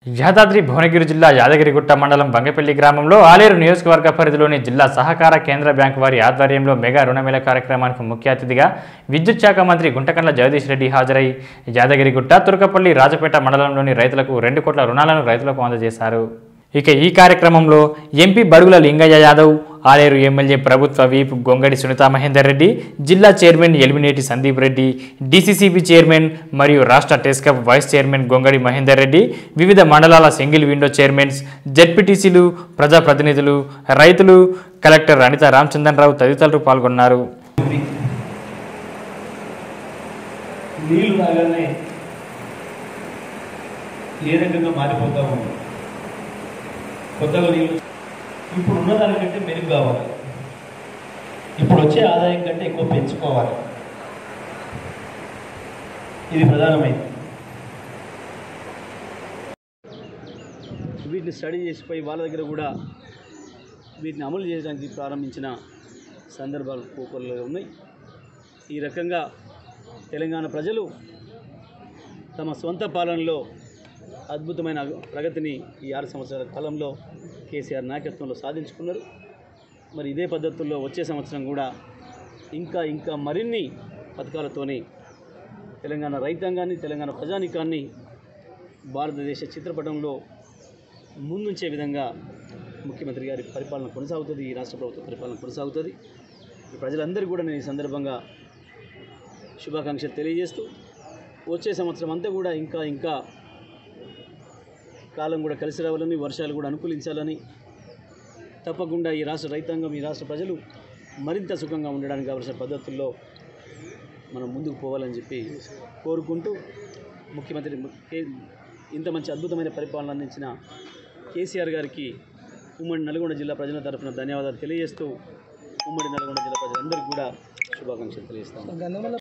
యాదాద్రి భువనగిరి జిల్లా యాదగిరిగుట్ట మండలం బంగపల్లి గ్రామంలో ఆలేరు నియోజకవర్గ పరిధిలోని జిల్లా సహకార కేంద్ర బ్యాంకు వారి ఆధ్వర్యంలో మెగా రుణమేళ కార్యక్రమానికి ముఖ్య అతిథిగా విద్యుత్ శాఖ మంత్రి గుంటకండ్ల జగదీష్ రెడ్డి హాజరై యాదగిరిగుట్ట తురకపల్లి రాజపేట మండలంలోని రైతులకు రెండు కోట్ల రుణాలను రైతులకు అందజేశారు ఇక ఈ కార్యక్రమంలో ఎంపీ బడుగుల లింగయ్య యాదవ్ ఆలేరు ఎమ్మెల్యే ప్రభుత్వ వీప్ గొంగడి సునీత మహేందర్ రెడ్డి జిల్లా chairman Elimineti Sandeep Reddy DCCB chairman మరియు రాష్ట్ర టెస్కప్ వైస్ చైర్మన్ గొంగడి మహేందర్ రెడ్డి వివిధ మండలాల సింగిల్ విండో చైర్మన్స్ జెడ్పీటీసీలు ప్రజాప్రతినిధులు రైతులు కలెక్టర్ అనిత రామచంద్రరావు తదితరులు పాల్గొన్నారు నీళ్లు రాగానే ఏ రకంగా మారిపోతా ఉంది కొత్తగా నీళ్ళు ఇప్పుడు ఉన్నదానికంటే మెరుగు కావాలి ఇప్పుడు వచ్చే ఆదాయం కంటే ఎక్కువ పెంచుకోవాలి ఇది ప్రధానమైంది వీటిని స్టడీ చేసిపోయి వాళ్ళ దగ్గర కూడా వీటిని అమలు చేయడానికి ప్రారంభించిన సందర్భాలు కోకొల్లుగా ఉన్నాయి ఈ రకంగా తెలంగాణ ప్రజలు తమ సొంత పాలనలో అద్భుతమైన ప్రగతిని ఈ ఆరు సంవత్సరాల కాలంలో కేసీఆర్ నాయకత్వంలో సాధించుకున్నారు మరి ఇదే పద్ధతుల్లో వచ్చే సంవత్సరం కూడా ఇంకా ఇంకా మరిన్ని పథకాలతోని తెలంగాణ రైతాంగాన్ని తెలంగాణ ప్రజానికాన్ని భారతదేశ చిత్రపటంలో ముందుంచే విధంగా ముఖ్యమంత్రి గారి పరిపాలన కొనసాగుతుంది ఈ రాష్ట్ర ప్రభుత్వ పరిపాలన కొనసాగుతుంది ఈ ప్రజలందరికీ కూడా నేను ఈ సందర్భంగా శుభాకాంక్షలు తెలియజేస్తూ వచ్చే సంవత్సరం అంతా కూడా ఇంకా ఇంకా కాలం కూడా కలిసి రావాలని వర్షాలు కూడా అనుకూలించాలని తప్పకుండా ఈ రాష్ట్ర రైతాంగం ఈ రాష్ట్ర ప్రజలు మరింత సుఖంగా ఉండడానికి కావలసిన పద్ధతుల్లో మనం ముందుకు పోవాలని చెప్పి కోరుకుంటూ ముఖ్యమంత్రి ము- కే- ఇంత మంచి అద్భుతమైన పరిపాలన అందించిన కేసీఆర్ గారికి ఉమ్మడి నల్గొండ జిల్లా ప్రజల తరఫున ధన్యవాదాలు తెలియజేస్తూ ఉమ్మడి నల్గొండ జిల్లా ప్రజలందరికీ కూడా శుభాకాంక్షలు తెలియజేస్తాను